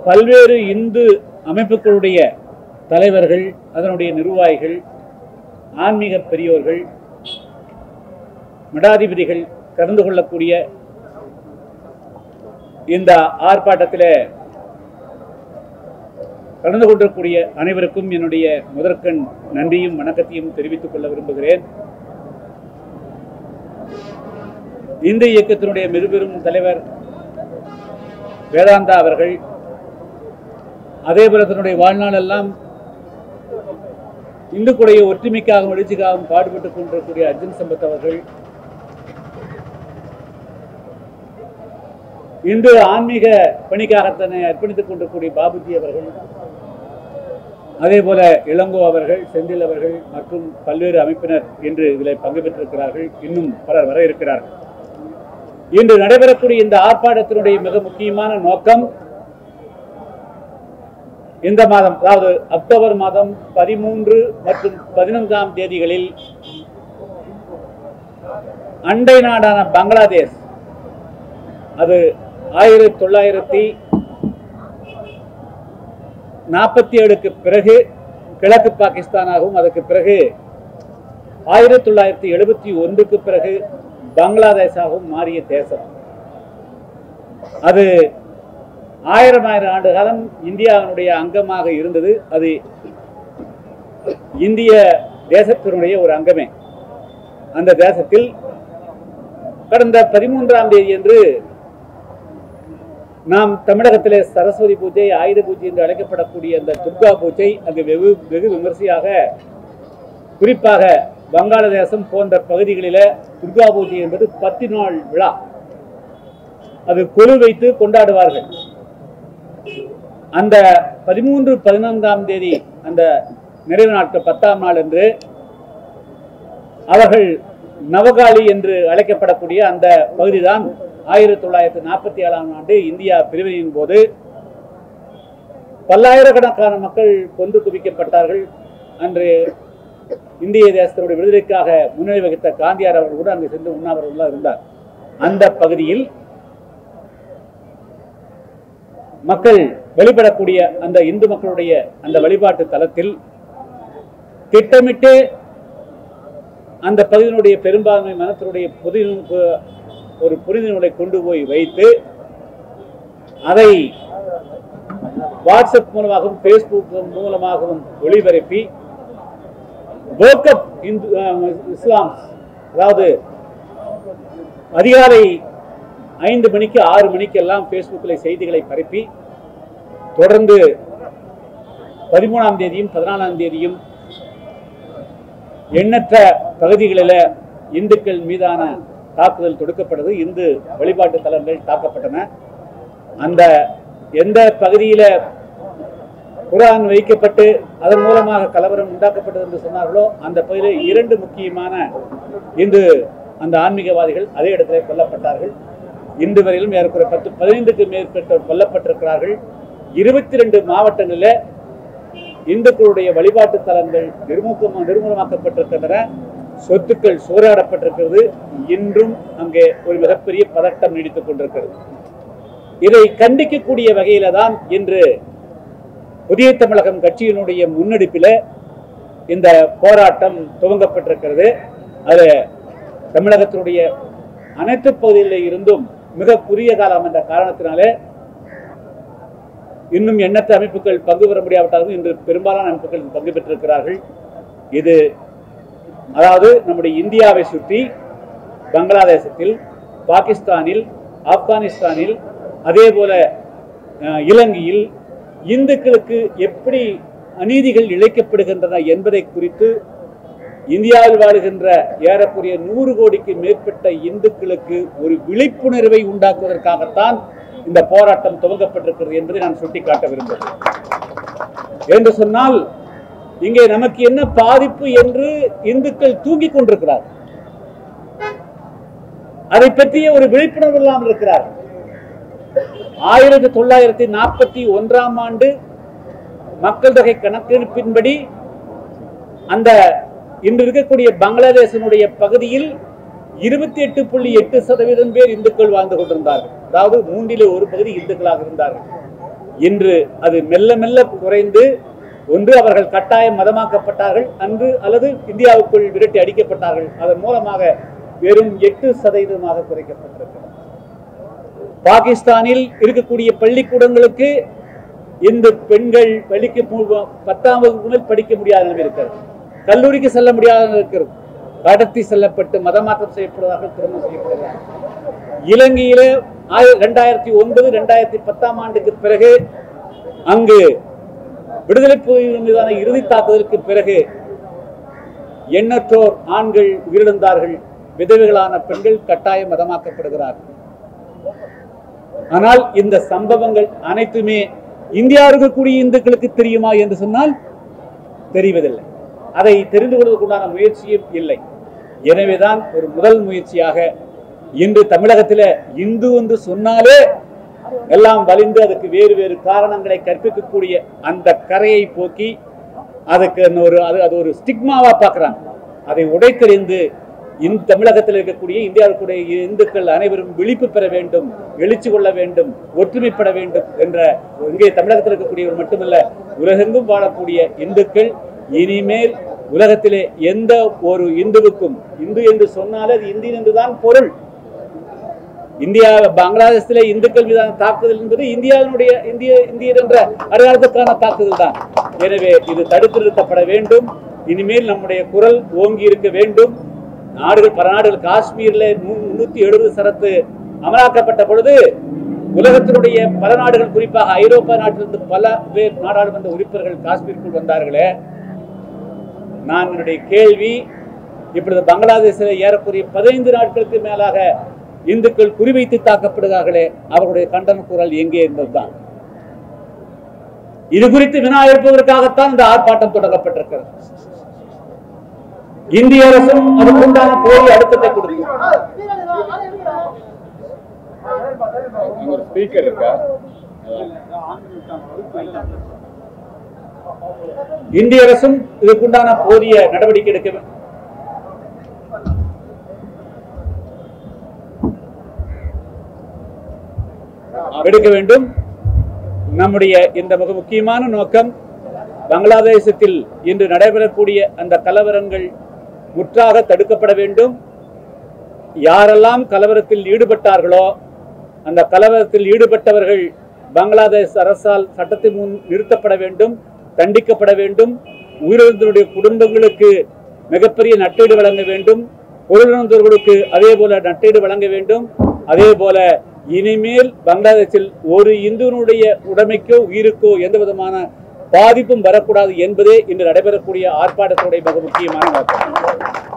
பல்வேறு இந்து அமைப்புகளுடைய தலைவர்கள் அதனுடைய நிர்வாகிகள் ஆன்மீக பெரியோர்கள் மடாதிபதிகள் கலந்து கொள்ளக்கூடிய இந்த ஆர்ப்பாட்டத்தில் கலந்து கொண்டிருக்கூடிய அனைவருக்கும் என்னுடைய முதற்கண் நன்றியும் வணக்கத்தையும் தெரிவித்துக் கொள்ள விரும்புகிறேன் இந்து இயக்கத்தினுடைய மிகப்பெரும் தலைவர் வேதாந்தா அவர்கள் அதேபோல தன்னுடைய வாழ்நாள் எல்லாம் இந்துக்குடைய ஒற்றுமைக்காகவும் எழுச்சிக்காகவும் பாடுபட்டுக் கொண்டிருக்கூடிய அர்ஜுன் சம்பத் அவர்கள் இந்து ஆன்மீக பணிக்காக தன்னை அர்ப்பணித்துக் கொண்டிருக்கூடிய பாபுஜி அவர்கள் அதே போல இளங்கோ அவர்கள் செந்தில் அவர்கள் மற்றும் பல்வேறு அமைப்பினர் இன்று இதில் பங்கு பெற்றிருக்கிறார்கள் இன்னும் பலர் வர இருக்கிறார்கள் இன்று நடைபெறக்கூடிய இந்த ஆர்ப்பாட்டத்தினுடைய மிக முக்கியமான நோக்கம் இந்த மாதம் அதாவது அக்டோபர் மாதம் பதிமூன்று மற்றும் பதினான்காம் தேதிகளில் அண்டை நாடான பங்களாதேஷ் அது ஆயிரத்தி தொள்ளாயிரத்தி நாற்பத்தி ஏழுக்கு பிறகு கிழக்கு பாகிஸ்தானாகவும் அதுக்கு பிறகு ஆயிரத்தி தொள்ளாயிரத்தி எழுபத்தி ஒன்றுக்கு பிறகு பங்களாதேஷாகவும் மாறிய தேசம் அது ஆயிரம் ஆயிரம் ஆண்டு காலம் இந்தியாவினுடைய அங்கமாக இருந்தது அது இந்திய தேசத்தினுடைய ஒரு அங்கமே அந்த தேசத்தில் கடந்த பதிமூன்றாம் தேதி என்று நாம் தமிழகத்திலே சரஸ்வதி பூஜை ஆயுத பூஜை என்று அழைக்கப்படக்கூடிய அந்த துர்கா பூஜை அங்கு வெகு வெகு விமர்சையாக குறிப்பாக வங்காளதேசம் போன்ற பகுதிகளில துர்கா பூஜை என்பது பத்து நாள் விழா அது கொழு வைத்து கொண்டாடுவார்கள் அந்த பதிமூன்று பதினான்காம் தேதி அந்த நிறைவு நாட்கள் பத்தாம் நாள் என்று அவர்கள் நவகாளி என்று அழைக்கப்படக்கூடிய அந்த பகுதிதான் ஆயிரத்தி தொள்ளாயிரத்தி நாற்பத்தி ஏழாம் ஆண்டு இந்தியா பிரிவினையின் போது பல்லாயிரக்கணக்கான மக்கள் கொன்று குவிக்கப்பட்டார்கள் அன்று இந்திய தேசத்தினுடைய விடுதலைக்காக முன்னிலை வகித்த காந்தியார் அவர்கள் கூட அங்கு சென்று உண்ணாவிரதம் இருந்தார் அந்த பகுதியில் மக்கள் வெளிப்படக்கூடிய அந்த இந்து மக்களுடைய அந்த வழிபாட்டு தலத்தில் திட்டமிட்டு அந்த பகுதியினுடைய பெரும்பான்மை மனத்தினுடைய புதி ஒரு புரிதலை கொண்டு போய் வைத்து அதை வாட்ஸ்அப் மூலமாகவும் ஃபேஸ்புக் மூலமாகவும் ஒளிபரப்பி வேக்கப் இந்து இஸ்லாம் அதாவது அதிகாலை ஐந்து மணிக்கு ஆறு மணிக்கு எல்லாம் ஃபேஸ்புக்கில் செய்திகளை பரப்பி தொடர்ந்து பதிமூணாம் தேதியும் பதினாலாம் தேதியும் எண்ணற்ற பகுதிகளில் இந்துக்கள் மீதான தாக்குதல் தொடுக்கப்பட்டது இந்து வழிபாட்டு தலங்கள் தாக்கப்பட்டன அந்த எந்த பகுதியில குரான் வைக்கப்பட்டு அதன் மூலமாக கலவரம் உண்டாக்கப்பட்டது என்று சொன்னார்களோ அந்த பகுதியில் இரண்டு முக்கியமான இந்து அந்த ஆன்மீகவாதிகள் அதே இடத்திலே கொல்லப்பட்டார்கள் இன்று வரையிலும் ஏறக்குறைய பத்து பதினைந்துக்கு மேற்பட்டோர் கொல்லப்பட்டிருக்கிறார்கள் இருபத்தி ரெண்டு மாவட்டங்களில் இந்துக்களுடைய வழிபாட்டு தலங்கள் நிர்மூலமா நிர்மூலமாக்கப்பட்டிருக்கின்றன சொத்துக்கள் சூறையாடப்பட்டிருக்கிறது இன்றும் அங்கே ஒரு மிகப்பெரிய பதட்டம் நீடித்துக் கொண்டிருக்கிறது இதை கண்டிக்கக்கூடிய வகையில தான் இன்று புதிய தமிழகம் கட்சியினுடைய முன்னெடுப்பில் இந்த போராட்டம் துவங்கப்பட்டிருக்கிறது அது தமிழகத்தினுடைய அனைத்து பகுதிகளில் இருந்தும் மிக குறுகிய காலம் என்ற காரணத்தினாலே இன்னும் எண்ணற்ற அமைப்புகள் பங்கு பெற முடியாவிட்டாலும் இன்று பெரும்பாலான அமைப்புகள் பங்கு பெற்றிருக்கிறார்கள் இது அதாவது நம்முடைய இந்தியாவை சுற்றி பங்களாதேசத்தில் பாகிஸ்தானில் ஆப்கானிஸ்தானில் அதே போல அஹ், இலங்கையில் இந்துக்களுக்கு எப்படி அநீதிகள் இழைக்கப்படுகின்றன என்பதை குறித்து இந்தியாவில் வாழுகின்ற ஏறக்குறைய நூறு கோடிக்கு மேற்பட்ட இந்துக்களுக்கு ஒரு விழிப்புணர்வை உண்டாக்குவதற்காகத்தான் இந்த போராட்டம் துவங்கப்பட்டிருக்கிறது என்பதை நான் சுட்டிக்காட்ட விரும்புகிறேன் என்று சொன்னால் இங்கே நமக்கு என்ன பாதிப்பு என்று இந்துக்கள் தூங்கிக் கொண்டிருக்கிறார் அதை பற்றிய ஒரு விழிப்புணர்வு இல்லாமல் இருக்கிறார் ஆயிரத்தி தொள்ளாயிரத்தி நாற்பத்தி ஒன்றாம் ஆண்டு மக்கள் தொகை கணக்கெடுப்பின்படி அந்த இன்று இருக்கக்கூடிய பங்களாதேசனுடைய பகுதியில் இருபத்தி எட்டு புள்ளி எட்டு சதவீதம் பேர் இந்துக்கள் வாழ்ந்து கொண்டிருந்தார்கள் அதாவது மூன்றிலே ஒரு பகுதி இந்துக்களாக இருந்தார்கள் இன்று அது மெல்ல மெல்ல குறைந்து ஒன்று அவர்கள் கட்டாயம் மதமாக்கப்பட்டார்கள் அன்று அல்லது இந்தியாவுக்குள் விரட்டி அடிக்கப்பட்டார்கள் அதன் மூலமாக வெறும் எட்டு சதவீதமாக குறைக்கப்பட்டிருக்கிறது பாகிஸ்தானில் இருக்கக்கூடிய பள்ளிக்கூடங்களுக்கு இந்த பெண்கள் பள்ளிக்கு பு- பத்தாம் வகுப்பு மேல் படிக்க முடியாத நிலைமை இருக்கிறது கல்லூரிக்கு செல்ல முடியாத நிலை இருக்கிறது கடத்தி செல்லப்பட்டு மதமாற்றம் செய்யப்படுவார்கள் திருமணம் செய்யப்படுகிறார்கள் இலங்கையிலே இரண்டாயிரத்தி ஒன்பது இரண்டாயிரத்தி பத்தாம் ஆண்டுக்கு பிறகு அங்கு விடுதலை புலிகள் மீதான இறுதி தாக்குதலுக்கு பிறகு எண்ணற்றோர் ஆண்கள் உயிரிழந்தார்கள் விதவைகளான பெண்கள் கட்டாயம் மதமாக்கப்படுகிறார்கள் ஆனால் இந்த சம்பவங்கள் அனைத்துமே இந்தியாவில் இருக்கக்கூடிய இந்துக்களுக்கு தெரியுமா என்று சொன்னால் தெரிவதில்லை அதை தெரிந்து கொள்வதற்குண்டான முயற்சியும் இல்லை எனவேதான் ஒரு முதல் முயற்சியாக இன்று தமிழகத்தில் இந்து என்று சொன்னாலே எல்லாம் வலிந்து அதுக்கு வேறு வேறு காரணங்களை கற்பிக்கக்கூடிய அந்த கரையை போக்கி அதுக்கு அந்த ஒரு அது அது ஒரு ஸ்டிக்மாவா பார்க்கறாங்க அதை உடைத்தெறிந்து இந்த தமிழகத்தில் இருக்கக்கூடிய இந்தியாவுக்குடைய இந்துக்கள் அனைவரும் விழிப்பு பெற வேண்டும் எழுச்சி கொள்ள வேண்டும் ஒற்றுமைப்பட வேண்டும் என்ற இங்கே தமிழகத்தில் இருக்கக்கூடியவர் மட்டுமல்ல உலகெங்கும் வாழக்கூடிய இந்துக்கள் இனிமேல் உலகத்திலே எந்த ஒரு இந்துவுக்கும் இந்து என்று சொன்னாலே அது இந்தியன் என்றுதான் பொருள் இந்தியா பங்களாதேசத்திலே இந்துக்கள் மீதான தாக்குதல் என்பது இந்தியாவினுடைய இந்திய இந்தியர் என்ற அடையாளத்துக்கான தாக்குதல் தான் எனவே இது தடுத்து நிறுத்தப்பட வேண்டும் இனிமேல் நம்முடைய குரல் ஓங்கி இருக்க வேண்டும் நாடுகள் பல நாடுகள் காஷ்மீர்ல நூ- முன்னூத்தி எழுபது சரத்து அமலாக்கப்பட்ட பொழுது உலகத்தினுடைய பல நாடுகள் குறிப்பாக ஐரோப்பா நாட்டிலிருந்து பல பேர் நாடாளுமன்ற உறுப்பினர்கள் காஷ்மீருக்குள் வந்தார்களே நான் என்னுடைய கேள்வி இப்பொழுது பங்களாதேஷில் ஏறக்குறைய பதினைந்து நாட்களுக்கு மேலாக இந்துக்கள் குறிவைத்து தாக்கப்படுகிறார்களே அவர்களுடைய கண்டன குரல் எங்கே என்பதுதான் இது குறித்து வினா எழுப்புவதற்காகத்தான் இந்த ஆர்ப்பாட்டம் தொடங்கப்பட்டிருக்கிறது இந்திய அரசும் அதுக்குண்டான போலி அழுத்தத்தை கொடுக்கும் அங்க ஒரு ஸ்பீக்கர் இருக்கா இந்திய அரசும் இதுக்குண்டான போதிய நடவடிக்கை எடுக்க வே- எடுக்க வேண்டும் நம்முடைய இந்த மிக முக்கியமான நோக்கம் பங்களாதேசத்தில் இன்று நடைபெறக்கூடிய அந்த கலவரங்கள் முற்றாக தடுக்கப்பட வேண்டும் யாரெல்லாம் கலவரத்தில் ஈடுபட்டார்களோ அந்த கலவரத்தில் ஈடுபட்டவர்கள் பங்களாதேஷ் அரசால் சட்டத்தின் முன் நிறுத்தப்பட வேண்டும் தண்டிக்கப்பட வேண்டும் உயிரிழந்தவருடைய குடும்பங்களுக்கு மிகப்பெரிய நட்டீடு வழங்க வேண்டும் உயிரிழந்தவர்களுக்கு அதே போல நட்டீடு வழங்க வேண்டும் அதே போல இனிமேல் பங்களாதேஷில் ஒரு இந்துவனுடைய உடைமைக்கோ உயிருக்கோ எந்த விதமான பாதிப்பும் வரக்கூடாது என்பதே இன்று நடைபெறக்கூடிய ஆர்ப்பாட்டத்துடைய மிக முக்கியமான நோக்கம்